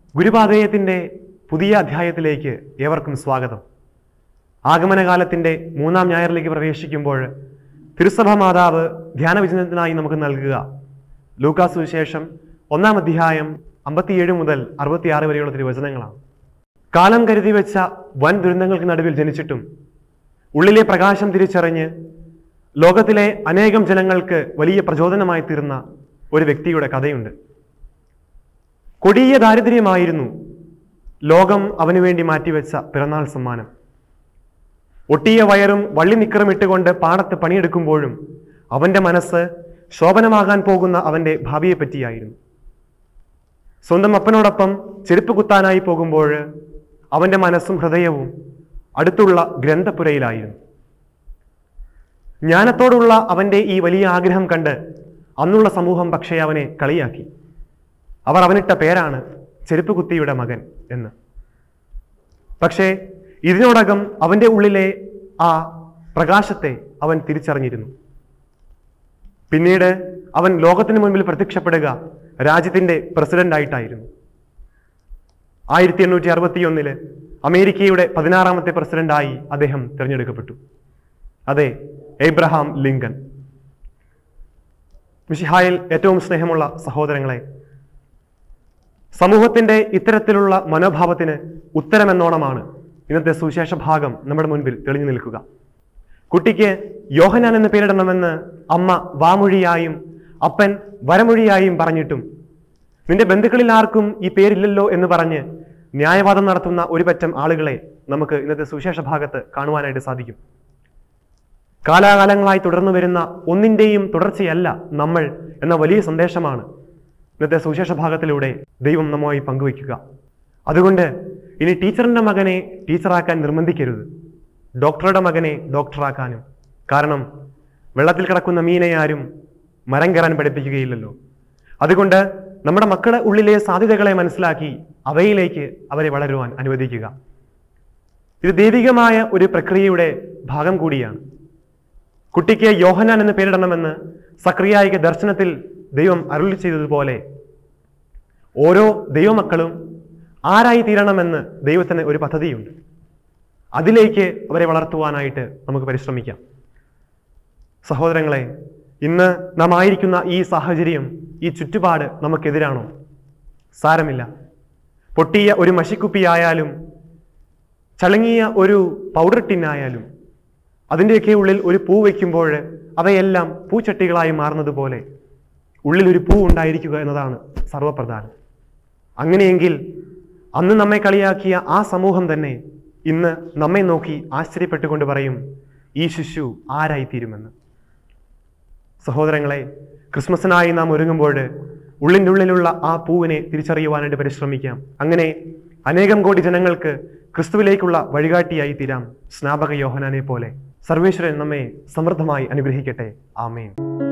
ഗുരുപാതയത്തിൻ്റെ പുതിയ അധ്യായത്തിലേക്ക് ഏവർക്കും സ്വാഗതം ആഗമനകാലത്തിൻ്റെ മൂന്നാം ഞായറിലേക്ക് പ്രവേശിക്കുമ്പോൾ തിരുസഭ മാതാവ് ധ്യാനവിചനത്തിനായി നമുക്ക് നൽകുക ലൂക്കാസ് സുവിശേഷം ഒന്നാം അധ്യായം അമ്പത്തിയേഴ് മുതൽ അറുപത്തിയാറ് വരെയുള്ള തിരുവചനങ്ങളാണ് കാലം കരുതി വെച്ച വൻ ദുരന്തങ്ങൾക്ക് നടുവിൽ ജനിച്ചിട്ടും ഉള്ളിലെ പ്രകാശം തിരിച്ചറിഞ്ഞ് ലോകത്തിലെ അനേകം ജനങ്ങൾക്ക് വലിയ പ്രചോദനമായി തീർന്ന ഒരു വ്യക്തിയുടെ കഥയുണ്ട് കൊടിയ ദാരിദ്ര്യമായിരുന്നു ലോകം അവനു വേണ്ടി മാറ്റിവെച്ച പിറന്നാൾ സമ്മാനം ഒട്ടിയ വയറും വള്ളി നിക്കറും ഇട്ടുകൊണ്ട് പാടത്ത് പണിയെടുക്കുമ്പോഴും അവന്റെ മനസ്സ് ശോഭനമാകാൻ പോകുന്ന അവന്റെ ഭാവിയെ പറ്റിയായിരുന്നു സ്വന്തം അപ്പനോടൊപ്പം ചെരുപ്പ് കുത്താനായി പോകുമ്പോൾ അവന്റെ മനസ്സും ഹൃദയവും അടുത്തുള്ള ഗ്രന്ഥപുരയിലായിരുന്നു ജ്ഞാനത്തോടുള്ള അവന്റെ ഈ വലിയ ആഗ്രഹം കണ്ട് അന്നുള്ള സമൂഹം പക്ഷേ അവനെ കളിയാക്കി അവർ അവനിട്ട പേരാണ് ചെരുപ്പ് കുത്തിയുടെ മകൻ എന്ന് പക്ഷേ ഇതിനോടകം അവന്റെ ഉള്ളിലെ ആ പ്രകാശത്തെ അവൻ തിരിച്ചറിഞ്ഞിരുന്നു പിന്നീട് അവൻ ലോകത്തിന് മുൻപിൽ പ്രത്യക്ഷപ്പെടുക രാജ്യത്തിന്റെ പ്രസിഡന്റ് ആയിട്ടായിരുന്നു ആയിരത്തി എണ്ണൂറ്റി അറുപത്തിയൊന്നില് അമേരിക്കയുടെ പതിനാറാമത്തെ പ്രസിഡന്റായി അദ്ദേഹം തിരഞ്ഞെടുക്കപ്പെട്ടു അതെ എബ്രഹാം ലിങ്കൺ മിഷിഹായിൽ ഏറ്റവും സ്നേഹമുള്ള സഹോദരങ്ങളെ സമൂഹത്തിന്റെ ഇത്തരത്തിലുള്ള മനോഭാവത്തിന് ഉത്തരമെന്നോണമാണ് ഇന്നത്തെ സുവിശേഷ ഭാഗം നമ്മുടെ മുൻപിൽ തെളിഞ്ഞു നിൽക്കുക കുട്ടിക്ക് യോഹനാൻ എന്ന് പേരിടണമെന്ന് അമ്മ വാമൊഴിയായും അപ്പൻ വരമൊഴിയായും പറഞ്ഞിട്ടും നിന്റെ ബന്ധുക്കളിൽ ആർക്കും ഈ പേരില്ലല്ലോ എന്ന് പറഞ്ഞ് ന്യായവാദം നടത്തുന്ന ഒരു പറ്റം ആളുകളെ നമുക്ക് ഇന്നത്തെ സുവിശേഷ ഭാഗത്ത് കാണുവാനായിട്ട് സാധിക്കും കാലാകാലങ്ങളായി തുടർന്നു വരുന്ന ഒന്നിൻ്റെയും തുടർച്ചയല്ല നമ്മൾ എന്ന വലിയ സന്ദേശമാണ് ഇന്നത്തെ സുവിശേഷ ഭാഗത്തിലൂടെ ദൈവം നമ്മുമായി പങ്കുവയ്ക്കുക അതുകൊണ്ട് ഇനി ടീച്ചറിന്റെ മകനെ ടീച്ചറാക്കാൻ നിർബന്ധിക്കരുത് ഡോക്ടറുടെ മകനെ ഡോക്ടറാക്കാനും കാരണം വെള്ളത്തിൽ കിടക്കുന്ന മീനെ ആരും മരം കയറാൻ പഠിപ്പിക്കുകയില്ലല്ലോ അതുകൊണ്ട് നമ്മുടെ മക്കളുടെ ഉള്ളിലെ സാധ്യതകളെ മനസ്സിലാക്കി അവയിലേക്ക് അവരെ വളരുവാൻ അനുവദിക്കുക ഇത് ദൈവികമായ ഒരു പ്രക്രിയയുടെ ഭാഗം കൂടിയാണ് കുട്ടിക്ക് യോഹനാൻ എന്ന് പേരിടണമെന്ന് സക്രിയായിക ദർശനത്തിൽ ദൈവം അരുളി ചെയ്തതുപോലെ ഓരോ ദൈവമക്കളും ആരായി തീരണമെന്ന് ദൈവത്തിന് ഒരു പദ്ധതിയുണ്ട് അതിലേക്ക് അവരെ വളർത്തുവാനായിട്ട് നമുക്ക് പരിശ്രമിക്കാം സഹോദരങ്ങളെ ഇന്ന് നാം ആയിരിക്കുന്ന ഈ സാഹചര്യം ഈ ചുറ്റുപാട് നമുക്കെതിരാണോ സാരമില്ല പൊട്ടിയ ഒരു മഷിക്കുപ്പിയായാലും ചളങ്ങിയ ഒരു പൗഡർ ടിന്നായാലും അതിൻ്റെയൊക്കെ ഉള്ളിൽ ഒരു പൂ വയ്ക്കുമ്പോൾ അവയെല്ലാം പൂച്ചട്ടികളായി മാറുന്നത് ഉള്ളിൽ ഒരു പൂ ഉണ്ടായിരിക്കുക എന്നതാണ് സർവപ്രധാനം അങ്ങനെയെങ്കിൽ അന്ന് നമ്മെ കളിയാക്കിയ ആ സമൂഹം തന്നെ ഇന്ന് നമ്മെ നോക്കി ആശ്ചര്യപ്പെട്ടുകൊണ്ട് പറയും ഈ ശിശു ആരായിത്തീരുമെന്ന് സഹോദരങ്ങളെ ക്രിസ്മസിനായി നാം ഒരുങ്ങുമ്പോൾ ഉള്ളിൻ്റെ ഉള്ളിലുള്ള ആ പൂവിനെ തിരിച്ചറിയുവാനായിട്ട് പരിശ്രമിക്കാം അങ്ങനെ അനേകം കോടി ജനങ്ങൾക്ക് ക്രിസ്തുവിലേക്കുള്ള വഴികാട്ടിയായി തീരാം സ്നാപക യോഹനാനെ പോലെ സർവേശ്വരൻ നമ്മെ സമൃദ്ധമായി അനുഗ്രഹിക്കട്ടെ ആമേൻ